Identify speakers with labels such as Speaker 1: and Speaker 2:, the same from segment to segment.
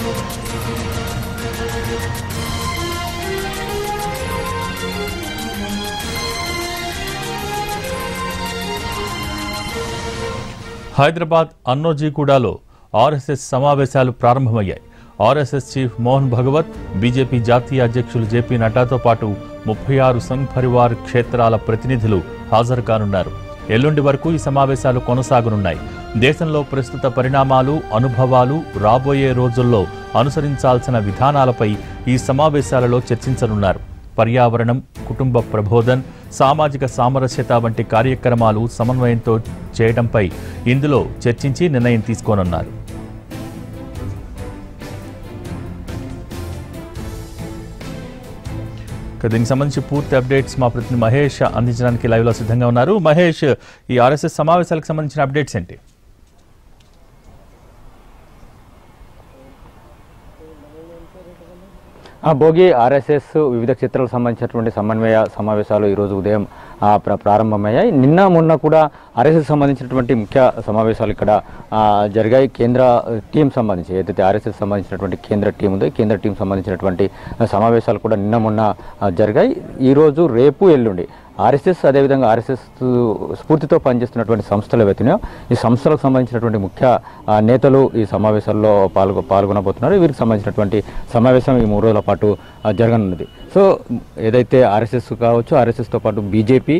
Speaker 1: Hyderabad అన్నోజీగూడలో RSS సమావేశాలు ప్రారంభమయ్యాయి RSS chief Mohan Bhagwat BJP జాతీయ అధ్యక్షులు జేపీ నడ్డాతో పాటు ముప్పై ఆరు సంఘ్ పరివార్ క్షేత్రాల ప్రతినిధులు హాజరు కానున్నారు ఎల్లుండి వరకు ఈ సమావేశాలు కొనసాగనున్నాయి దేశంలో ప్రస్తుత పరిణామాలు అనుభవాలు రాబోయే రోజుల్లో అనుసరించాల్సిన విధానాలపై ఈ సమావేశాలలో చర్చించనున్నారు పర్యావరణం కుటుంబ ప్రబోధన్ సామాజిక సామరస్యత వంటి కార్యక్రమాలు సమన్వయంతో చేయడంపై ఇందులో చర్చించి నిర్ణయం తీసుకోనున్నారు ఇక దీనికి సంబంధించి పూర్తి అప్డేట్స్ మా ప్రతినిధి మహేష్ అందించడానికి లైవ్లో సిద్ధంగా ఉన్నారు మహేష్ ఈ ఆర్ఎస్ఎస్ సమావేశాలకు సంబంధించిన అప్డేట్స్ ఏంటి
Speaker 2: ఆ భోగి ఆర్ఎస్ఎస్ వివిధ క్షేత్రాలకు సంబంధించినటువంటి సమన్వయ సమావేశాలు ఈరోజు ఉదయం ఆ, ప్ర- ప్రారంభమయ్యాయి నిన్న మొన్న కూడా ఆర్ఎస్ఎస్ సంబంధించినటువంటి ముఖ్య సమావేశాలు ఇక్కడ ఆ, జరిగాయి కేంద్ర టీం సంబంధించి ఏదైతే ఆర్ఎస్ఎస్ సంబంధించినటువంటి కేంద్ర టీం ఉందో ఈ కేంద్ర టీం సంబంధించినటువంటి ఆ, సమావేశాలు కూడా నిన్న మొన్న ఆ, జరిగాయి ఈరోజు రేపు ఎల్లుండి ఆర్ఎస్ఎస్ అదేవిధంగా ఆర్ఎస్ఎస్ స్ఫూర్తితో పనిచేస్తున్నటువంటి సంస్థలు ఏవైతున్నాయో ఈ సంస్థలకు సంబంధించినటువంటి ముఖ్య ఆ, నేతలు ఈ సమావేశాల్లో పాల్గొ పాల్గొనబోతున్నారు వీరికి సంబంధించినటువంటి సమావేశం ఈ మూడు రోజుల పాటు ఆ, జరగనున్నది సో ఏదైతే ఆర్ఎస్ఎస్ కావచ్చు ఆర్ఎస్ఎస్తో పాటు బీజేపీ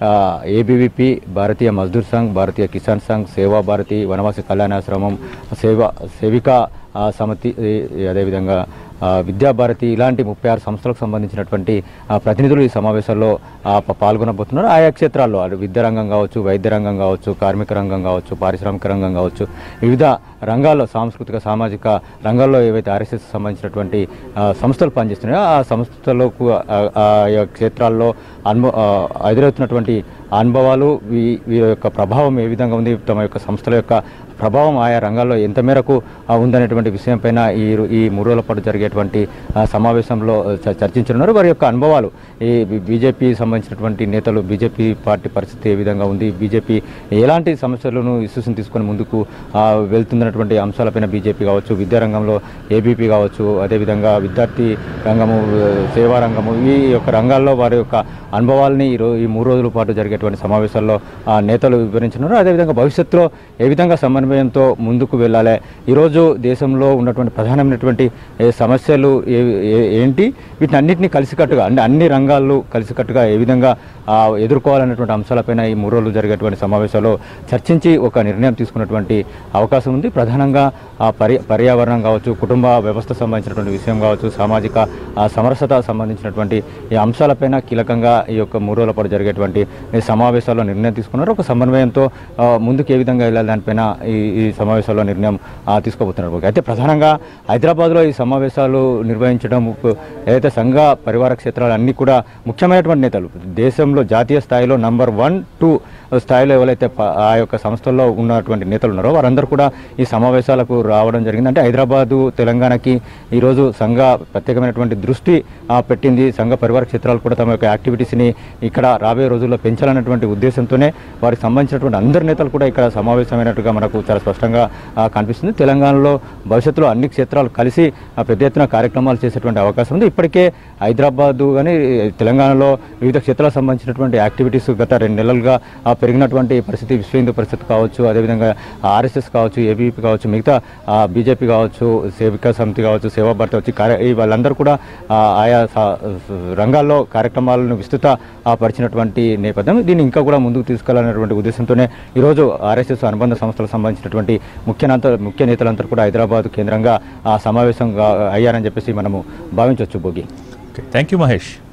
Speaker 2: ఏబీవీపీ భారతీయ మజ్దూర్ సంఘ్ భారతీయ కిసాన్ సంఘ్ సేవా భారతి వనవాసి కళ్యాణాశ్రమం సేవా సేవికా ఆ, సమితి ఈ- అదేవిధంగా ఆ, విద్యాభారతి ఇలాంటి ముప్పై ఆరు సంస్థలకు సంబంధించినటువంటి ఆ, ప్రతినిధులు ఈ సమావేశాల్లో ఆ, ప- పాల్గొనబోతున్నారు ఆయా క్షేత్రాల్లో అటు విద్యా రంగం కావచ్చు వైద్య రంగం కావచ్చు కార్మిక రంగం కావచ్చు పారిశ్రామిక రంగం కావచ్చు వివిధ రంగాల్లో సాంస్కృతిక సామాజిక రంగాల్లో ఏవైతే ఆర్ఎస్ఎస్ సంబంధించినటువంటి ఆ, సంస్థలు పనిచేస్తున్నాయో ఆ సంస్థలకు ఆ- ఆ యొక్క క్షేత్రాల్లో అనుభవ ఆ, ఎదురవుతున్నటువంటి అనుభవాలు వీ- వీరి యొక్క ప్రభావం ఏ విధంగా ఉంది తమ యొక్క సంస్థల యొక్క ప్రభావం ఆయా రంగాల్లో ఎంత మేరకు ఆ, ఉందనేటువంటి విషయంపైన ఈ రో- ఈ మూడు రోజుల పాటు జరిగేటువంటి ఆ, సమావేశంలో చ- చర్చించనున్నారు వారి యొక్క అనుభవాలు ఈ బి- బీజేపీ సంబంధించినటువంటి నేతలు బీజేపీ పార్టీ పరిస్థితి ఏ విధంగా ఉంది బీజేపీ ఎలాంటి సమస్యలను ఇష్యూస్ని తీసుకొని ముందుకు ఆ, వెళ్తున్నటువంటి అంశాలపైన బీజేపీ కావచ్చు విద్యారంగంలో ఏబీపీ కావచ్చు అదేవిధంగా విద్యార్థి రంగము ఆ, సేవా రంగము ఈ యొక్క రంగాల్లో వారి యొక్క అనుభవాల్ని ఈ రో ఈ మూడు రోజుల పాటు జరిగేటువంటి సమావేశాల్లో ఆ, నేతలు వివరించున్నారు అదేవిధంగా భవిష్యత్తులో ఏ విధంగా సమన్వయంతో ముందుకు వెళ్ళాలి ఈరోజు దేశంలో ఉన్నటువంటి ప్రధానమైనటువంటి ఏ సమస్యలు ఏ- ఏ- ఏంటి వీటిని అన్నింటినీ కలిసికట్టుగా అంటే అన్ని రంగాల్లో కలిసికట్టుగా ఏ విధంగా ఆ, ఎదుర్కోవాలనేటువంటి అంశాలపైన ఈ మూడు రోజులు జరిగేటువంటి సమావేశాల్లో చర్చించి ఒక నిర్ణయం తీసుకున్నటువంటి అవకాశం ఉంది ప్రధానంగా ఆ పరి పర్యావరణం కావచ్చు కుటుంబ వ్యవస్థ సంబంధించినటువంటి విషయం కావచ్చు సామాజిక ఆ, సమరసత సంబంధించినటువంటి ఈ అంశాలపైన కీలకంగా ఈ యొక్క మూడు రోజుల పాటు జరిగేటువంటి ఈ సమావేశాల్లో నిర్ణయం తీసుకున్నారు ఒక సమన్వయంతో ఆ, ముందుకు ఏ విధంగా వెళ్ళాలి దానిపైన ఈ ఈ సమావేశాల్లో నిర్ణయం ఆ, తీసుకోబోతున్నారు అయితే ప్రధానంగా హైదరాబాద్లో ఈ సమావేశాలు నిర్వహించడం ఏదైతే సంఘ పరివార క్షేత్రాలు అన్నీ కూడా ముఖ్యమైనటువంటి నేతలు దేశంలో జాతీయ స్థాయిలో నంబర్ వన్ టూ స్థాయిలో ఎవరైతే ప- ఆ యొక్క సంస్థల్లో ఉన్నటువంటి నేతలు ఉన్నారో వారందరూ కూడా ఈ సమావేశాలకు రావడం జరిగింది అంటే హైదరాబాదు తెలంగాణకి ఈరోజు సంఘ ప్రత్యేకమైనటువంటి దృష్టి ఆ, పెట్టింది సంఘ పరివార క్షేత్రాలు కూడా తమ యొక్క యాక్టివిటీస్ని ఇక్కడ రాబోయే రోజుల్లో పెంచాలన్నటువంటి ఉద్దేశంతోనే వారికి సంబంధించినటువంటి అందరు నేతలు కూడా ఇక్కడ సమావేశమైనట్టుగా మనకు చాలా స్పష్టంగా ఆ, కనిపిస్తుంది తెలంగాణలో భవిష్యత్తులో అన్ని క్షేత్రాలు కలిసి ఆ, పెద్ద ఎత్తున కార్యక్రమాలు చేసేటువంటి అవకాశం ఉంది ఇప్పటికే హైదరాబాదు కానీ తెలంగాణలో వివిధ క్షేత్రాలకు సంబంధించినటువంటి యాక్టివిటీస్ గత రెండు నెలలుగా ఆ, పెరిగినటువంటి పరిస్థితి విశ్వ హిందూ పరిస్థితి కావచ్చు అదేవిధంగా ఆర్ఎస్ఎస్ కావచ్చు ఏబీపీ కావచ్చు మిగతా ఆ, బీజేపీ కావచ్చు సేవికా సమితి కావచ్చు సేవా భారతి వచ్చి కార్య ఈ వాళ్ళందరూ కూడా ఆ, ఆయా సా- రంగాల్లో కార్యక్రమాలను విస్తృత ఆ, పరిచినటువంటి నేపథ్యం దీన్ని ఇంకా కూడా ముందుకు తీసుకెళ్లాలనేటువంటి ఉద్దేశంతోనే ఈరోజు ఆర్ఎస్ఎస్ అనుబంధ సంస్థలకు సంబంధించినటువంటి ముఖ్య నేత ముఖ్య నేతలందరూ కూడా హైదరాబాద్ కేంద్రంగా ఆ సమావేశం గా- అయ్యారని చెప్పేసి మనము భావించవచ్చు భోగి
Speaker 1: థ్యాంక్ యూ మహేష్